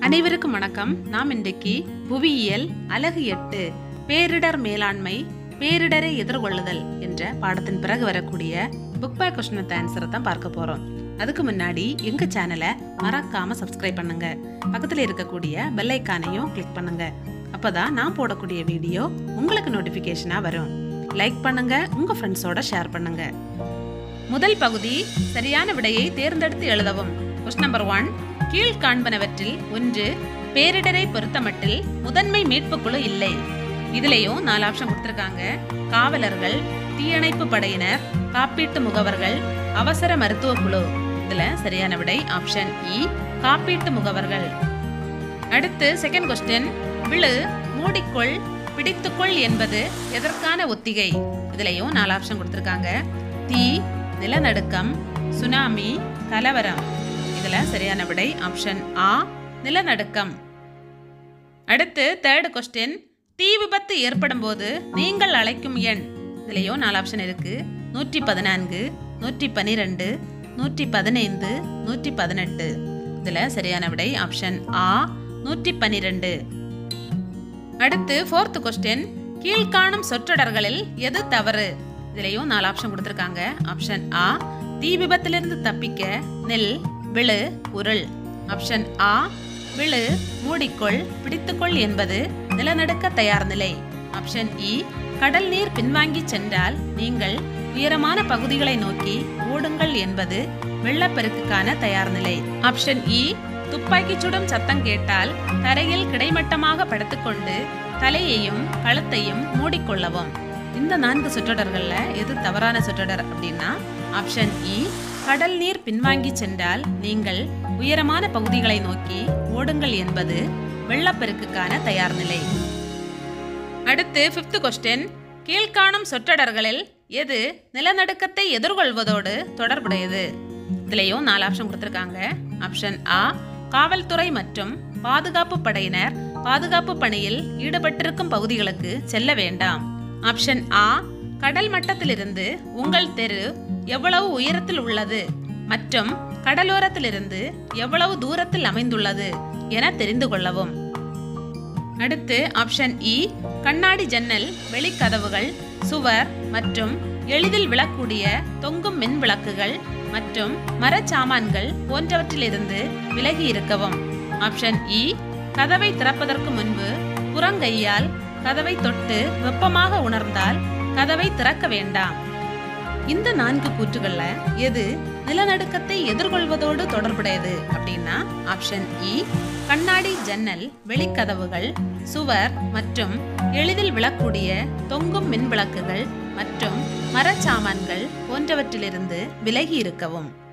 அனைவருக்கும் வணக்கம் நாம் இன்றைக்கு புவியியல் அலகு எட்டு பேரிடர் மேலாண்மை பேரிடரை எதிர்கொள்ளுதல் என்ற பாடத்தின் பிறகு வரக்கூடிய புக் பை கொஸ்டின் ஆன்சரை தான் பார்க்க போறோம் அதுக்கு முன்னாடி எங்க சேனலை மறக்காம சப்ஸ்கிரைப் பண்ணுங்க பக்கத்துல இருக்கக்கூடிய பெல் ஐக்கானையும் கிளிக் பண்ணுங்க அப்பதான் நான் போடக்கூடிய வீடியோ உங்களுக்கு நோட்டிபிகேஷனா வரும் லைக் பண்ணுங்க உங்க ஃப்ரெண்ட்ஸோட ஷேர் பண்ணுங்க முதல் பகுதி சரியான விடையை தேர்ந்தெடுத்து எழுதவும் கொஸ்டின் நம்பர் ஒன் கீழ் காண்பனவற்றில் ஒன்று பேரிடரை பொறுத்தமட்டில் முதன்மை மீட்பு குழு இல்லை இதுலயும் நாலு ஆப்ஷன் கொடுத்திருக்காங்க காவலர்கள் தீயணைப்பு படையினர் காப்பீட்டு முகவர்கள் அவசர மருத்துவ குழு இதுல சரியான விடை ஆப்ஷன் இ காப்பீட்டு முகவர்கள் அடுத்து செகண்ட் கொஸ்டின் விழு மூடிக்கொள் பிடித்துக்கொள் என்பது எதற்கான ஒத்திகை இதுலயும் நாலு ஆப்ஷன் கொடுத்திருக்காங்க தீ நிலநடுக்கம் சுனாமி கலவரம் இதுல சரியான விடை ஆப்ஷன் ஆ நிலநடுக்கம் அடுத்து தேர்ட் கொஸ்டின் தீ விபத்து ஏற்படும் போது நீங்கள் அழைக்கும் எண் இதுலயும் நாலு ஆப்ஷன் இருக்கு நூற்றி பதினான்கு நூற்றி பன்னிரெண்டு நூற்றி பதினைந்து நூற்றி பதினெட்டு இதுல சரியான விடை ஆப்ஷன் ஆ நூற்றி பன்னிரெண்டு அடுத்து ஃபோர்த் கொஸ்டின் கீழ்காணும் சொற்றொடர்களில் எது தவறு இதுலயும் நாலு ஆப்ஷன் கொடுத்திருக்காங்க ஆப்ஷன் ஆ தீ விபத்திலிருந்து தப்பிக்க நெல் விழு உருள் ஆப்ஷன் ஆ விழு மூடிக்கொள் பிடித்துக்கொள் என்பது நிலநடுக்க தயார் நிலை ஆப்ஷன் இ கடல் நீர் பின்வாங்கி சென்றால் நீங்கள் உயரமான பகுதிகளை நோக்கி ஓடுங்கள் என்பது வெள்ளப்பெருக்குக்கான தயார் நிலை ஆப்ஷன் இ துப்பாக்கி சுடும் சத்தம் கேட்டால் தரையில் கிடைமட்டமாக படுத்துக்கொண்டு தலையையும் கழுத்தையும் மூடிக்கொள்ளவும் இந்த நான்கு சொற்றொடர்கள்ல எது தவறான சொற்றொடர் அப்படின்னா ஆப்ஷன் இ கடல் நீர் பின்வாங்கி சென்றால் நீங்கள் உயரமான பகுதிகளை நோக்கி ஓடுங்கள் என்பது வெள்ளப்பெருக்குக்கான தயார் நிலை அடுத்து ஃபிஃப்த் கொஸ்டின் கீழ்காணும் சொற்றொடர்களில் எது நிலநடுக்கத்தை எதிர்கொள்வதோடு தொடர்புடையது இதுலயும் நாலு ஆப்ஷன் கொடுத்திருக்காங்க ஆப்ஷன் ஆ காவல்துறை மற்றும் பாதுகாப்பு படையினர் பாதுகாப்பு பணியில் ஈடுபட்டிருக்கும் பகுதிகளுக்கு செல்ல வேண்டாம் ஆப்ஷன் ஆ கடல் மட்டத்திலிருந்து உங்கள் தெரு எவ்வளவு உயரத்தில் உள்ளது மற்றும் கடலோரத்திலிருந்து எவ்வளவு தூரத்தில் அமைந்துள்ளது என தெரிந்து கொள்ளவும் அடுத்து ஆப்ஷன் இ கண்ணாடி ஜன்னல் வெளிக்கதவுகள் சுவர் மற்றும் எளிதில் விழக்கூடிய தொங்கும் மின் விளக்குகள் மற்றும் மரச்சாமான்கள் போன்றவற்றிலிருந்து விலகி இருக்கவும் ஆப்ஷன் இ கதவை திறப்பதற்கு முன்பு புறங்கையால் கதவை தொட்டு வெப்பமாக உணர்ந்தால் கதவை திறக்க வேண்டாம் இந்த நான்கு கூற்றுகள்ல எது நிலநடுக்கத்தை எதிர்கொள்வதோடு தொடர்புடையது அப்படின்னா ஆப்ஷன் இ கண்ணாடி ஜன்னல் வெளிக்கதவுகள் சுவர் மற்றும் எளிதில் விழக்கூடிய தொங்கும் மின் விளக்குகள் மற்றும் மரச்சாமான்கள் போன்றவற்றிலிருந்து விலகி இருக்கவும்